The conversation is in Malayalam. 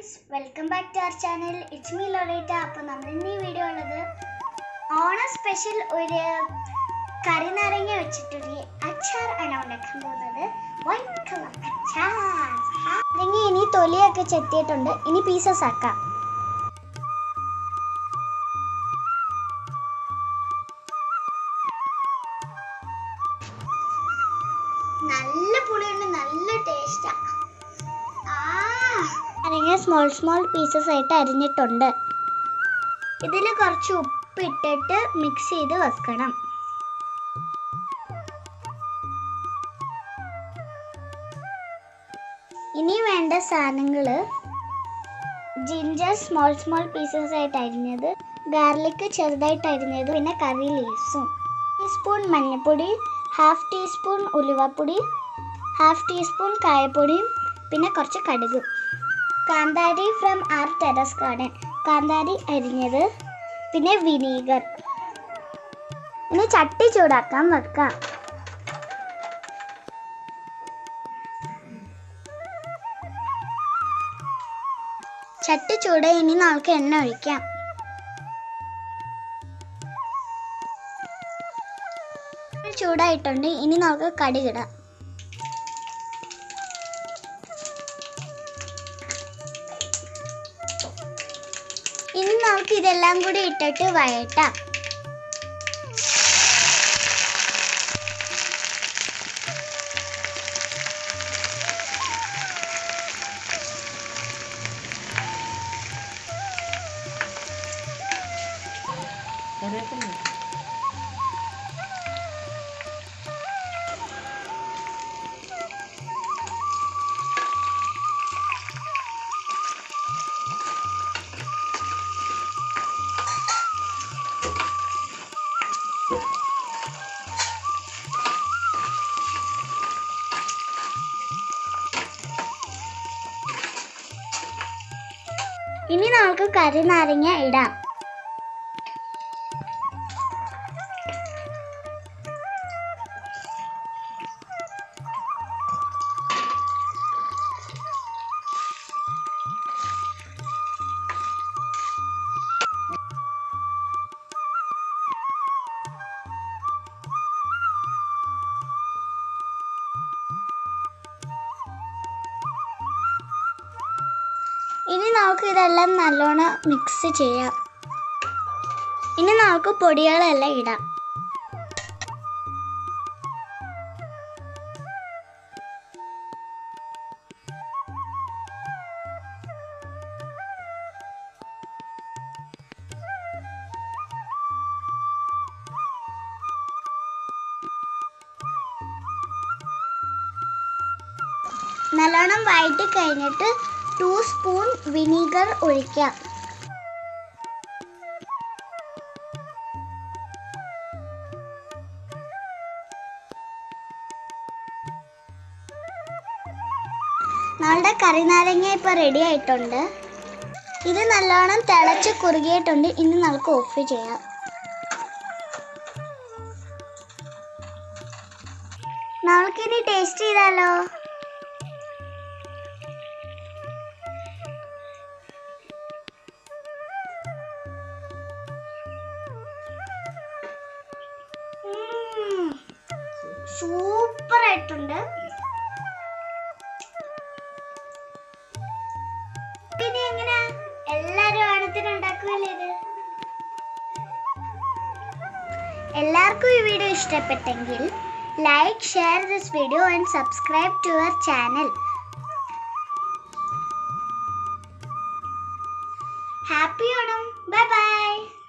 friends welcome back to our channel it's me Loretta അപ്പോൾ നമ്മൾ ഇന്ന് ഈ വീഡിയോ ഉള്ളത് ഓണം സ്പെഷ്യൽ ഒരു കറി നാരങ്ങ വെച്ചിട്ടൊരു അച്ചാർ ആണ് ഉണ്ടാക്കാൻ പോകുന്നത് വൈറ്റ് കളർ അച്ചാർ നാരങ്ങ ഇനി തൊലിയൊക്കെ ചെത്തിയിട്ടുണ്ട് ഇനി പീസസ് ആക്കാം നല്ല പുളിയുണ്ട് നല്ല ടേസ്റ്റാ നാരങ്ങ സ്മോൾ സ്മോൾ പീസസ് ആയിട്ട് അരിഞ്ഞിട്ടുണ്ട് ഇതിൽ കുറച്ച് ഉപ്പ് ഇട്ടിട്ട് മിക്സ് ചെയ്ത് വെക്കണം ഇനി വേണ്ട സാധനങ്ങൾ ജിഞ്ചർ സ്മോൾ സ്മോൾ പീസസ് ആയിട്ട് അരിഞ്ഞത് ഗാർലിക് ചെറുതായിട്ട് അരിഞ്ഞത് പിന്നെ കറി ലീവ്സും ടീസ്പൂൺ മഞ്ഞൾപ്പൊടി ഹാഫ് ടീസ്പൂൺ ഉലുവപ്പൊടി ഹാഫ് ടീസ്പൂൺ കായപ്പൊടിയും പിന്നെ കുറച്ച് കടുകും കാന്താരി ഫ്രം ആർ ടെറസ് ഗാർഡൻ കാന്താരി അരിഞ്ഞത് പിന്നെ വിനീഗർ ഇനി ചട്ടി ചൂടാക്കാൻ വെക്കാം ചട്ടി ചൂട് ഇനി നമുക്ക് എണ്ണ ഒഴിക്കാം ചൂടായിട്ടുണ്ട് ഇനി നമുക്ക് കടുകിടാം ഇനി നമുക്ക് ഇതെല്ലാം കൂടി ഇട്ടിട്ട് വഴട്ടാം ഇനി നമുക്ക് കറി നാരങ്ങ ഇടാം ഇനി നമുക്ക് ഇതെല്ലാം നല്ലോണം മിക്സ് ചെയ്യാം ഇനി നമുക്ക് പൊടികളെല്ലാം ഇടാം നല്ലോണം വഴറ്റി കഴിഞ്ഞിട്ട് ടു സ്പൂൺ വിനീഗർ ഒഴിക്കാം നമ്മളുടെ കറി നാരങ്ങ ഇപ്പൊ റെഡി ആയിട്ടുണ്ട് ഇത് നല്ലോണം തിളച്ച് കുറുകിയിട്ടുണ്ട് ഇനി നമുക്ക് ഓഫ് ചെയ്യാം നമ്മൾക്കിനി ടേസ്റ്റ് ചെയ്താലോ സൂപ്പർ ആയിട്ടുണ്ട് പിന്നെ എങ്ങനെ എല്ലാരും ഓണത്തിന് ഉണ്ടാക്കുമല്ലേ ഇത് എല്ലാവർക്കും ഈ വീഡിയോ ഇഷ്ടപ്പെട്ടെങ്കിൽ like share this video and subscribe to our channel happy Onam bye by